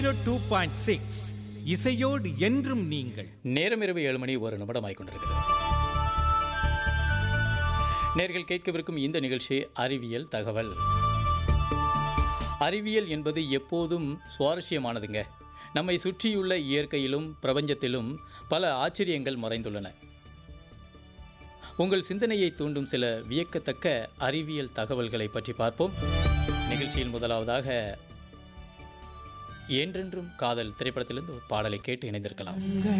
two point six இசையோடு என்றும் நீங்கள் நேரம் இரவு ஏழு மணி ஒரு நிமிடம் கொண்டிருக்கிறது நேர்கள் கேட்கவிருக்கும் இந்த நிகழ்ச்சி அறிவியல் தகவல் அறிவியல் என்பது எப்போதும் சுவாரஸ்யமானதுங்க நம்மை சுற்றியுள்ள இயற்கையிலும் பிரபஞ்சத்திலும் பல ஆச்சரியங்கள் மறைந்துள்ளன உங்கள் சிந்தனையை தூண்டும் சில வியக்கத்தக்க அறிவியல் தகவல்களை பற்றி பார்ப்போம் நிகழ்ச்சியில் முதலாவதாக என்றென்றும் காதல் திரைப்படத்திலிருந்து ஒரு பாடலை கேட்டு இணைந்திருக்கலாம்